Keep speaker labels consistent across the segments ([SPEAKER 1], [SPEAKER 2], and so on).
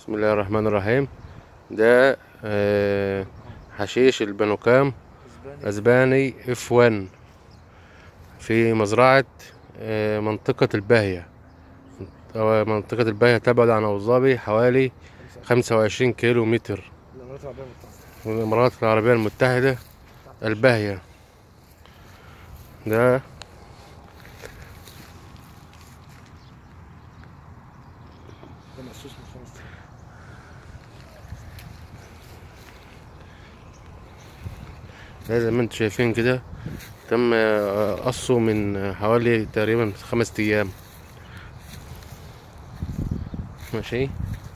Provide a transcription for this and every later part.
[SPEAKER 1] بسم الله الرحمن الرحيم ده آه، حشيش البنوكام اسباني اف 1 في مزرعة آه، منطقة الباهية أو منطقة الباهية تبعد عن أبو ظبي حوالي خمسة وعشرين كيلو متر
[SPEAKER 2] الامارات العربيه المتحده
[SPEAKER 1] من الإمارات العربية المتحدة الباهية ده
[SPEAKER 2] ده مقصوص من خمس سنين
[SPEAKER 1] ده زي ما انتم شايفين كده تم آه، قصه من آه، حوالي تقريبا خمس أيام ماشي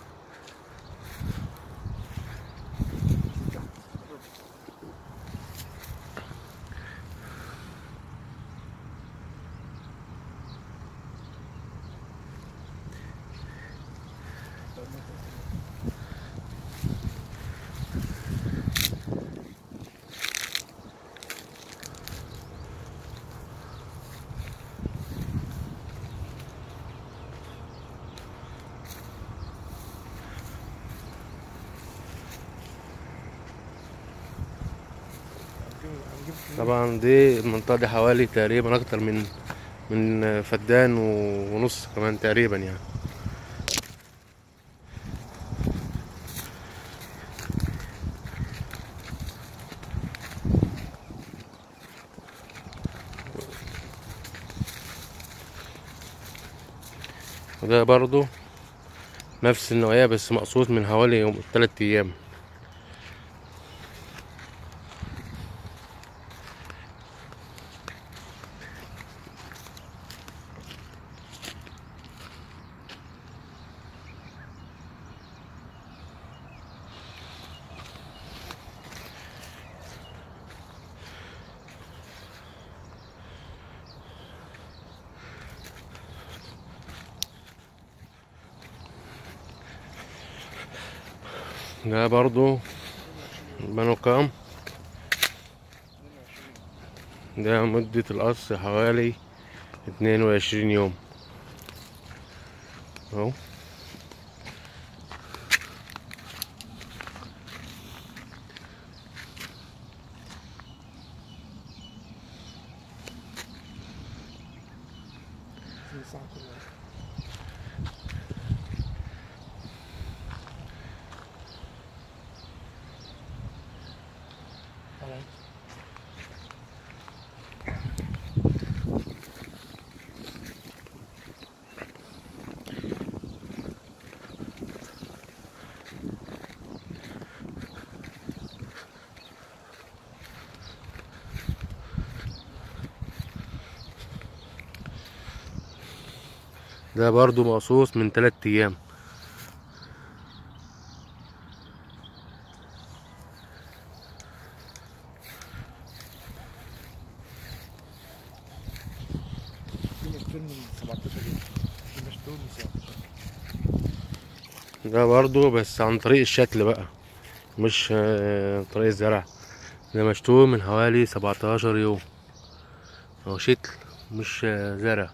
[SPEAKER 2] هنجيب هنجيب كمية.
[SPEAKER 1] طبعا دي المنطقة دي حوالي تقريبا أكتر من من فدان و- ونص كمان تقريبا يعني وده برضو نفس النوعية بس مقصوص من حوالي يوم تلات أيام ده برضو بنوكام ده مدة القص حوالي اتنين وعشرين يوم اهو
[SPEAKER 2] في ساعة كلها طبعا
[SPEAKER 1] ده برضو مقصوص من تلات ايام
[SPEAKER 2] في مشتول من 17 يوم في مشتول من 17
[SPEAKER 1] ده برضو بس عن طريق الشكل بقى مش آه، طريق الزرع ده مشتوم من حوالي سبعتاشر يوم هو شكل مش آه، زرع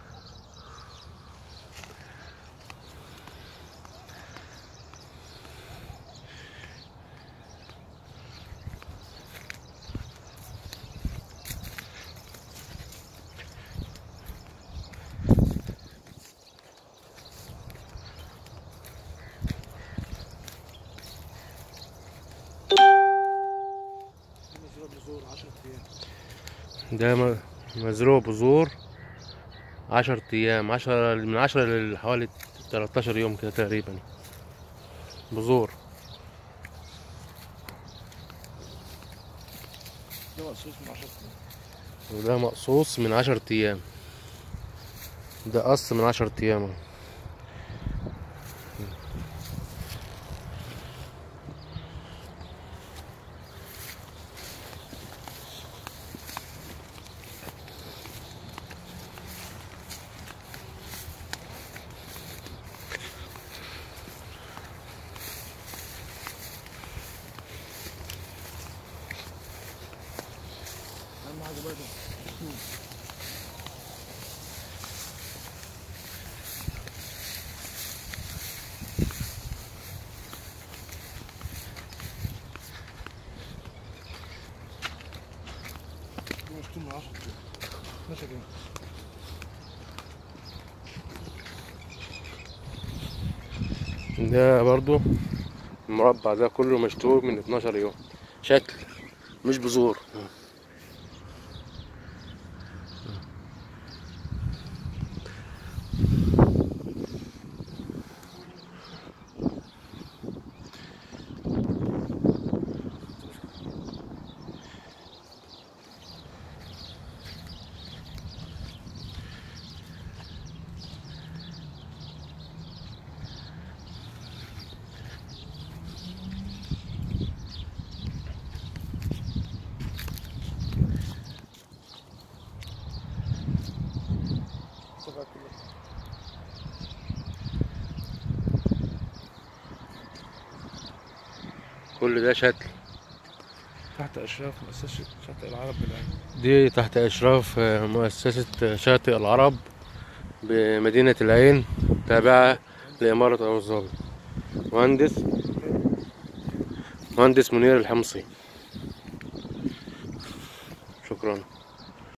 [SPEAKER 2] في مزروع بذور 10 ايام
[SPEAKER 1] ده م- مزروع بذور عشر ايام عشرة من عشرة لحوالي تلاتاشر يوم كده تقريبا بذور
[SPEAKER 2] ده مقصوص من 10 ايام
[SPEAKER 1] وده مقصوص من عشر ايام ده قص من عشر ايام اهو.
[SPEAKER 2] اهم حاجه بقى ده يوم
[SPEAKER 1] ده برضو المربع ده كله مشتوق من 12 يوم شكل مش بذور
[SPEAKER 2] صباح كله
[SPEAKER 1] كل ده شكل
[SPEAKER 2] تحت اشراف مؤسسه شاطئ العرب بالعين
[SPEAKER 1] دي تحت إشراف آه، مؤسسة شاطئ العرب بمدينة العين تابعة لإمارة أبو ظبي مهندس مهندس منير الحمصي شكرا